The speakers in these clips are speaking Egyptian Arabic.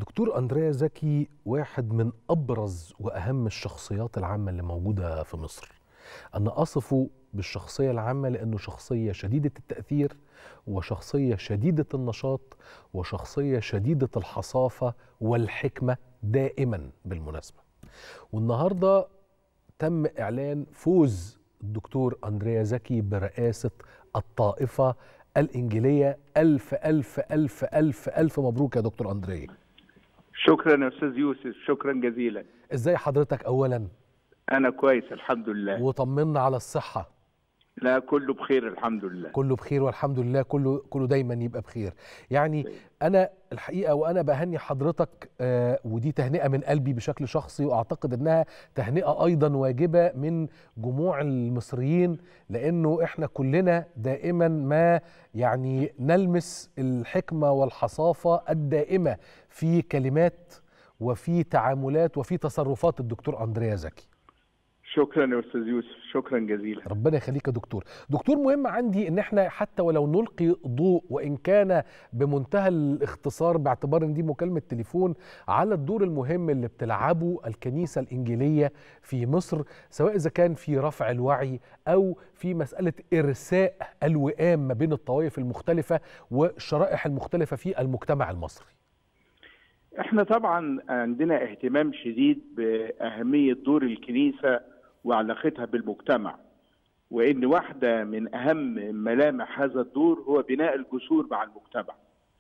دكتور أندريا زكي واحد من أبرز وأهم الشخصيات العامة اللي موجودة في مصر أنا أصفه بالشخصية العامة لأنه شخصية شديدة التأثير وشخصية شديدة النشاط وشخصية شديدة الحصافة والحكمة دائما بالمناسبة والنهاردة تم إعلان فوز الدكتور أندريا زكي برئاسة الطائفة الإنجيلية ألف ألف ألف ألف ألف مبروك يا دكتور أندريا شكرا يا استاذ يوسف شكرا جزيلا ازاي حضرتك اولا انا كويس الحمد لله وطمنا على الصحه لا كله بخير الحمد لله كله بخير والحمد لله كله كله دايما يبقى بخير يعني انا الحقيقه وانا بهني حضرتك آه ودي تهنئه من قلبي بشكل شخصي واعتقد انها تهنئه ايضا واجبه من جموع المصريين لانه احنا كلنا دائما ما يعني نلمس الحكمه والحصافه الدائمه في كلمات وفي تعاملات وفي تصرفات الدكتور اندريا زكي شكرا يا استاذ يوسف شكرا جزيلا ربنا يخليك يا دكتور دكتور مهم عندي ان احنا حتى ولو نلقي ضوء وان كان بمنتهى الاختصار باعتبار ان دي مكالمه تليفون على الدور المهم اللي بتلعبه الكنيسه الانجيليه في مصر سواء اذا كان في رفع الوعي او في مساله ارساء الوئام ما بين الطوائف المختلفه والشرائح المختلفه في المجتمع المصري احنا طبعا عندنا اهتمام شديد باهميه دور الكنيسه وعلاقتها بالمجتمع وان واحده من اهم ملامح هذا الدور هو بناء الجسور مع المجتمع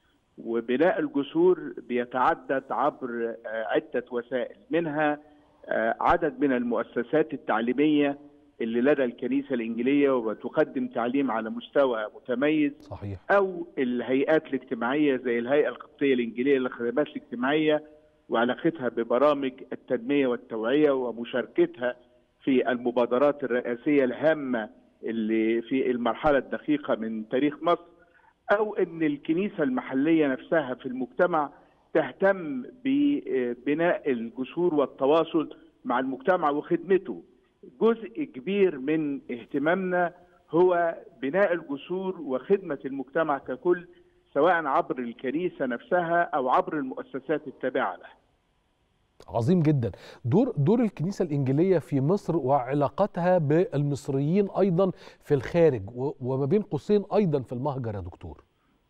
وبناء الجسور بيتعدد عبر عده وسائل منها عدد من المؤسسات التعليميه اللي لدى الكنيسه الانجيليه وتقدم تعليم على مستوى متميز صحيح او الهيئات الاجتماعيه زي الهيئه القبطيه الانجيليه للخدمات الاجتماعيه وعلاقتها ببرامج التنميه والتوعيه ومشاركتها في المبادرات الرئاسيه الهامه اللي في المرحله الدقيقه من تاريخ مصر او ان الكنيسه المحليه نفسها في المجتمع تهتم ببناء الجسور والتواصل مع المجتمع وخدمته جزء كبير من اهتمامنا هو بناء الجسور وخدمه المجتمع ككل سواء عبر الكنيسه نفسها او عبر المؤسسات التابعه لها. عظيم جدا دور دور الكنيسه الانجيليه في مصر وعلاقتها بالمصريين ايضا في الخارج وما بين قوسين ايضا في المهجر يا دكتور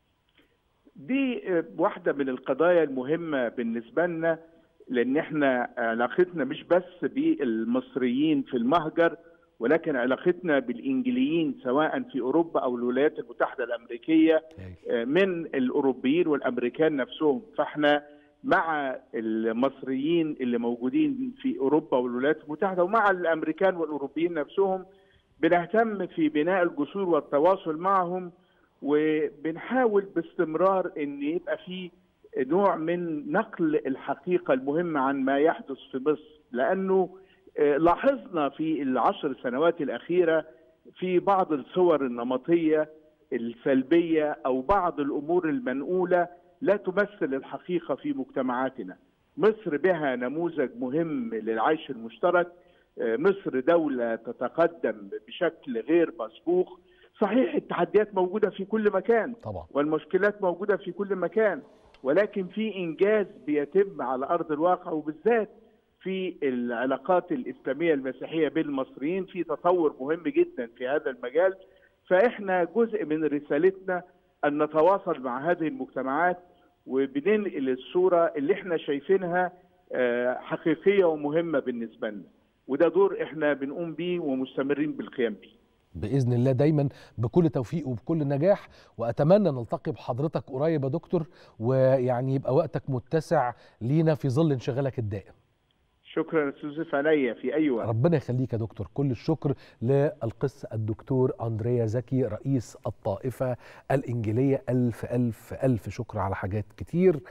دي واحده من القضايا المهمه بالنسبه لنا لان احنا علاقتنا مش بس بالمصريين في المهجر ولكن علاقتنا بالانجليين سواء في اوروبا او الولايات المتحده الامريكيه من الاوروبيين والامريكان نفسهم فاحنا مع المصريين اللي موجودين في اوروبا والولايات المتحده ومع الامريكان والاوروبيين نفسهم بنهتم في بناء الجسور والتواصل معهم وبنحاول باستمرار ان يبقى في نوع من نقل الحقيقه المهمه عن ما يحدث في مصر لانه لاحظنا في العشر سنوات الاخيره في بعض الصور النمطيه السلبيه او بعض الامور المنقوله لا تمثل الحقيقه في مجتمعاتنا. مصر بها نموذج مهم للعيش المشترك، مصر دوله تتقدم بشكل غير مسبوق، صحيح التحديات موجوده في كل مكان طبعا والمشكلات موجوده في كل مكان، ولكن في انجاز بيتم على ارض الواقع وبالذات في العلاقات الاسلاميه المسيحيه بين المصريين في تطور مهم جدا في هذا المجال فاحنا جزء من رسالتنا ان نتواصل مع هذه المجتمعات وبننقل الصوره اللي احنا شايفينها حقيقيه ومهمه بالنسبه لنا وده دور احنا بنقوم بيه ومستمرين بالقيام بيه باذن الله دايما بكل توفيق وبكل نجاح واتمنى نلتقي بحضرتك قريب يا دكتور ويعني يبقى وقتك متسع لينا في ظل انشغالك الدائم شكرا استاذ يوسف عليا في اي وقت ربنا يخليك يا دكتور كل الشكر للقس الدكتور اندريا زكي رئيس الطائفه الانجيليه الف الف الف شكر على حاجات كتير